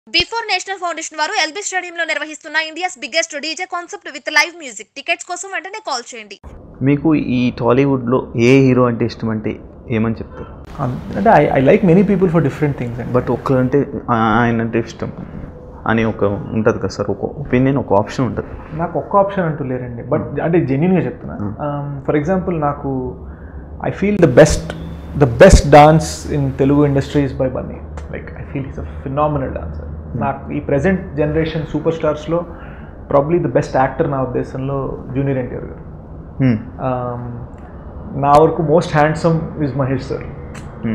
Before national foundation వారు LB స్టేడియంలో నిర్వహిస్తున్న India's biggest DJ concept with live music tickets కోసం వెంటనే కాల్ చేయండి మీకు ఈ టాలీవుడ్లో ఏ హీరో అంటే ఇష్టం అంటే ఏమని చెప్తారు అన్- అంటే I I like many people for different things అండి బట్ ఒక్కరంటే ఆ- ఆయన అంటే ఇష్టం అని ఒక ఉంటుంది కదా సార్ ఒక ఒపీనియన్ ఒక ఆప్షన్ ఉంటుంది నాకు ఒక్క ఆప్షన్ అంటూ లేరండి బట్ అంటే జెన్యున్గా చెప్తున్నా ఫర్ ఎగ్జాంపుల్ నాకు I feel the best the best dance in Telugu industries by Bunny like I feel is a phenomenal dancer నాకు ఈ ప్రజెంట్ జనరేషన్ సూపర్ స్టార్స్లో ప్రాబ్లీ ద బెస్ట్ యాక్టర్ నా ఉద్దేశంలో junior NTR garu Hmm. Um, నా వరకు most handsome is Mahesh sir Hmm.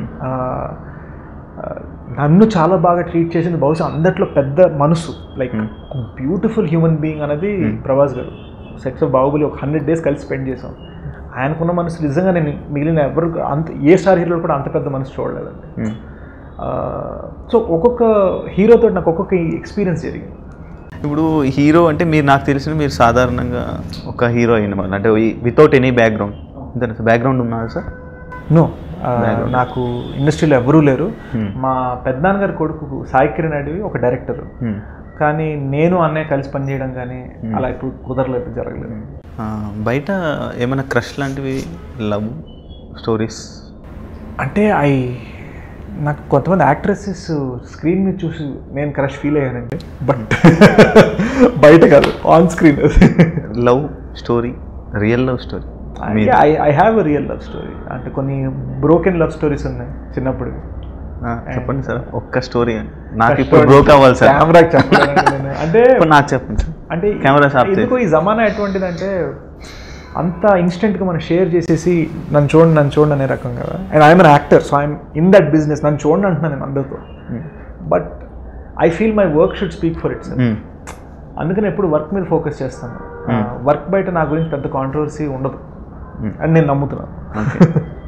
నన్ను చాలా బాగా ట్రీట్ చేసింది బహుశా అందట్లో పెద్ద మనసు లైక్ బ్యూటిఫుల్ హ్యూమన్ బీయింగ్ అనేది ప్రభాస్ గారు సెక్స్ ఆఫ్ బాహుబలి ఒక హండ్రెడ్ డేస్ కలిసి స్పెండ్ చేసాం ఆయనకున్న మనసు నిజంగా నేను మిగిలిన ఎవరు అంత ఏ స్టార్ హీరోలు కూడా అంత పెద్ద మనసు చూడలేదండి Hmm. సో ఒక్కొక్క హీరోతో నాకు ఒక్కొక్క ఎక్స్పీరియన్స్ జరిగింది ఇప్పుడు హీరో అంటే మీరు నాకు తెలిసిన మీరు సాధారణంగా ఒక హీరో అయిన వాళ్ళు అంటే వితౌట్ ఎనీ బ్యాక్గ్రౌండ్ అంతే బ్యాక్గ్రౌండ్ ఉన్నారు సార్ నో నాకు ఇండస్ట్రీలో ఎవరూ లేరు Hmm. మా పెద్దనాన్నగారి కొడుకు సాయి కిరణ్ అడివి ఒక డైరెక్టర్ Hmm. కానీ నేను అన్నయ్య కలిసి పనిచేయడం కానీ అలా ఇప్పుడు కుదరలేదు జరగలేదు ఆ, బయట ఏమైనా క్రష్ లాంటివి లవ్ స్టోరీస్ అంటే ఐ నాకు కొంతమంది యాక్ట్రెసెస్ స్క్రీన్ మీద చూసి నేను క్రష్ ఫీల్ అయ్యానండి బట్ బయట కాదు on screen love story real love story I I have a real love story అంటే కొన్ని బ్రోకెన్ లవ్ స్టోరీస్ ఉన్నాయి చిన్నప్పుడు చెప్పండి సార్ ఒక్క స్టోరీ నాకు ఇప్పుడు బ్రోక్ అవ్వాలి సార్ కెమెరా చెప్పలేనండి నేను. అంటే ఇప్పుడు నాకు చెప్పండి సార్ అంటే కెమెరా షాప్ ఎందుకు ఈ జమానా ఎటువంటిదంటే అంత ఇన్స్టెంట్గా మనం షేర్ చేసేసి నన్ను చూడండి నన్ను చూడండి అనే రకం కదా and I'm an actor so I'm in that business నన్ను చూడండి అంటున్నాను నేను అందరితో but I feel my work should speak for its అందుకని ఎప్పుడు వర్క్ మీద ఫోకస్ చేస్తాను వర్క్ బయట నా గురించి పెద్ద కాంట్రవర్సీ ఉండదు అని నేను నమ్ముతున్నాను ఓకే